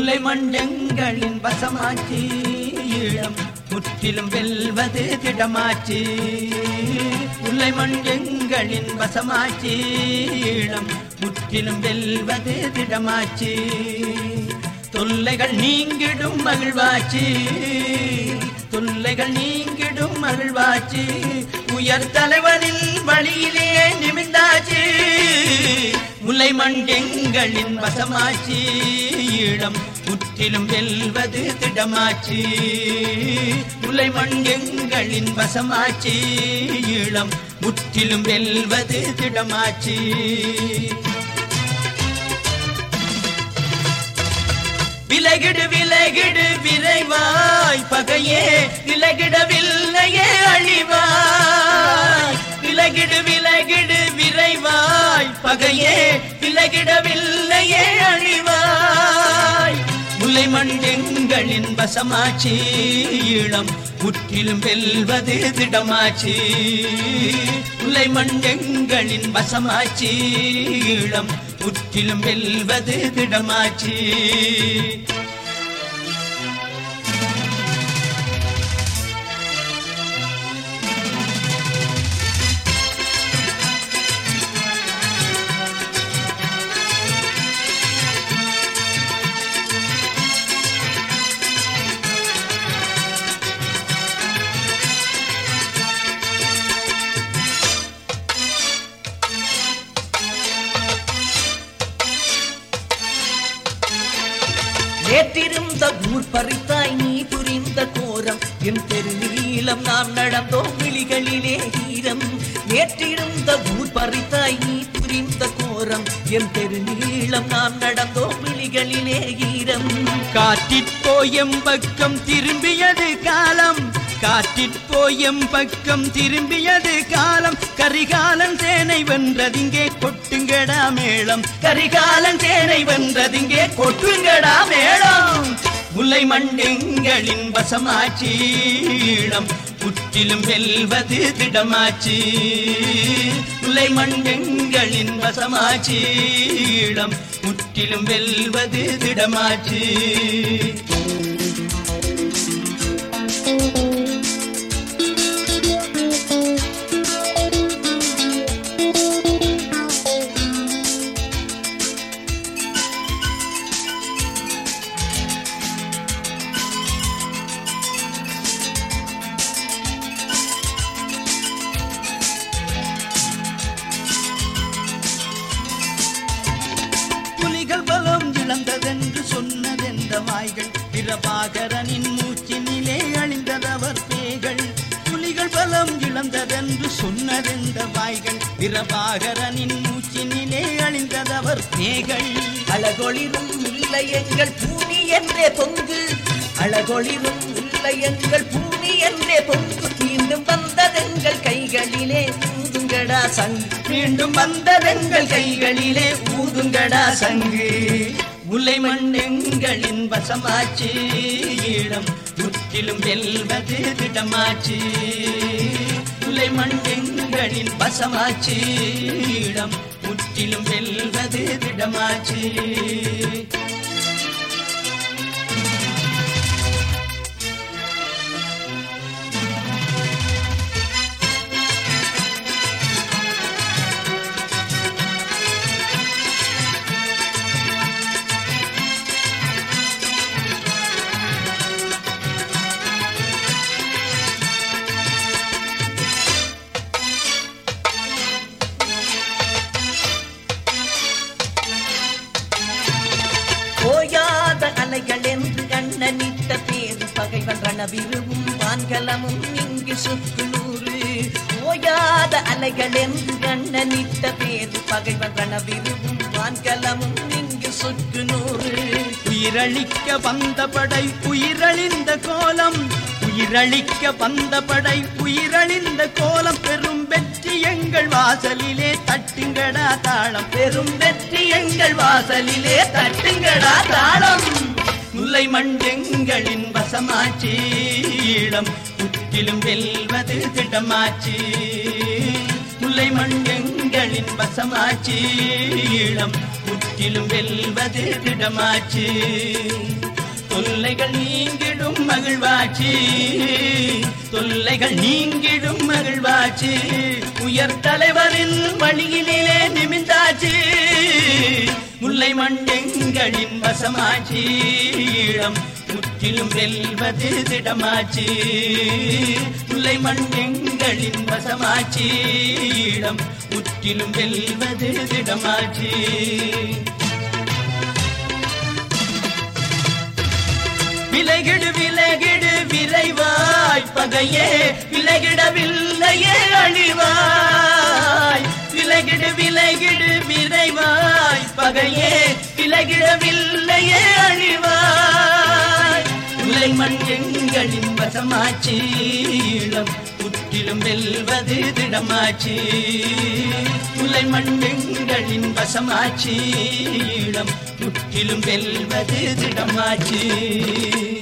முல்லை மண்டங்களின் வசமாச்சு ஈழம் முற்றிலும் வெல்வது திடமாச்சு முல்லை மண்டங்களின் வசமாச்சு ஈழம் முற்றிலும் வெல்வது திடமாச்சு தொல்லைகள் நீங்கிடும் மகிழ்வாச்சு தொல்லைகள் நீங்கிடும் மகிழ்வாச்சு உயர் தலைவனின் வழியிலே நிமிந்தாச்சு முல்லை மண்டெங்களின் வசமாச்சு ஈழம் முற்றிலும் வெல்வது திடமாச்சு முல்லை மண்டெங்களின் வசமாச்சு ஈழம் முற்றிலும் வெல்வது திடமாச்சு விலகிடு விலகிடு விரைவாய் பகையே விலகிடவில்லையே அழிவாய் விலகிடு விலகிடு விரைவாய் பகையே விலகிடவில்லையே அழிவாய் முல்லை மண்டெங்களின் வசமாச்சி ஈழம் முற்றிலும் வெல்வது திடமாச்சி முல்லை மண்டெங்களின் வசமாச்சி ஈழம் முற்றிலும் வெல்வது திடமாச்சி நேற்றிருந்த ஊர் பறித்தாய் நீ புரிந்த கோரம் என் தெருநீளம் நாம் நடந்தோம் விழிகளிலே ஈரம் நேற்றிருந்த ஊர் பறித்தாய் நீ புரிந்த கோரம் என் தெருநீளம் நாம் நடந்தோம் விழிகளிலே ஈரம் காற்றிற்போயம் பக்கம் திரும்பியது காலம் காற்றிற்போயம் பக்கம் திரும்பியது காலம் கரிகாலன் சேனை வென்றதிங்கே கொட்டுங்கடா மேளம் கரிகாலன் சேனை வென்றதிங்கே கொட்டுங்கடா மேளம் முல்லை மண்டெங்களின் வசமாச்சி ஈழம் முற்றிலும் வெல்வது திடமாச்சி முல்லை மண்டெங்களின் வசமாச்சி ஈழம் முற்றிலும் வெல்வது திடமாச்சி புலிகள் பலம் இழந்ததென்று சொன்னதெந்த வாய்கள் பிரபாகரனின் மூச்சினிலே அழிந்ததவர் பேய்கள் புலிகள் பலம் இழந்ததென்று சொன்னதெந்த வாய்கள் பிரபாகரனின் மூச்சினிலே அழிந்ததவர் பேய்கள் அழகொளிரும் இல்லை எங்கள் பூமி என்றே பொங்கு அழகொளிரும் இல்லை எங்கள் பூமி என்றே பொங்கு மீண்டும் வந்ததெங்கள் கைகளிலே ஊதுங்கடா சங்கு மீண்டும் வந்ததெங்கள் கைகளிலே ஊதுங்கடா சங்கு முல்லை மண்ணெங்களின் வசமாச்சு ஈழம் முற்றிலும் வெல்வது திடமாச்சு முல்லை மண்ணெங்களின் வசமாச்சு ஈழம் முற்றிலும் வெல்வது திடமாச்சு ஓயாத அலைகள் என்று கண்ணனிட்ட பேரு பகைவன் ரணவிருவும் வான்கலமும் இங்கு சுற்றுநூறு ஓயாத அலைகள் என்று கண்ணனிட்ட பேரு பகைவன் ரணவிருவும் வான்கலமும் இங்கு சுற்றுநூறு உயிரளிக்க வந்த படை உயிரழிந்த கோலம் உயிரளிக்க வந்த படை உயிரழிந்த கோலம் பெரும் வெற்றி எங்கள் வாசலிலே தட்டுங்கடா தாளம் பெரும் வெற்றி எங்கள் வாசலிலே தட்டுங்கடா தாளம் முல்லை மண்டெங்களின் வசமாச்சி ஈழம் முற்றிலும் வெல்வது திடமாச்சி முல்லை மண்டெங்களின் வசமாச்சி ஈழம் முற்றிலும் வெல்வது திடமாச்சு தொல்லைகள் நீங்கிடும் மகிழ்வாட்சி தொல்லைகள் நீங்கிடும் மகிழ்வாட்சி உயர் தலைவரின் வழியிலே நிமிந்தாச்சு முல்லை மண்டெங்களின் வசமாட்சி இடம் முற்றிலும் வெல்வது திடமாச்சு முல்லை மண்டெங்களின் வசமாட்சி இடம் முற்றிலும் வெல்வது திடமாச்சு விலகிடு விலகிடு விரைவாய் பகையே விலகிடவில்லையே அழிவாய் விலகிடு விலகிடு விரைவாய் பகையே விலகிடவில்லையே அழிவாய் உலை மண் எங்களின் வசமாச்சி இளம் முற்றிலும் வெல்வது திடமாச்சி உலை மண் எங்களின் வசமாச்சி இளம் முற்றிலும் வெல்வது திடமாச்சி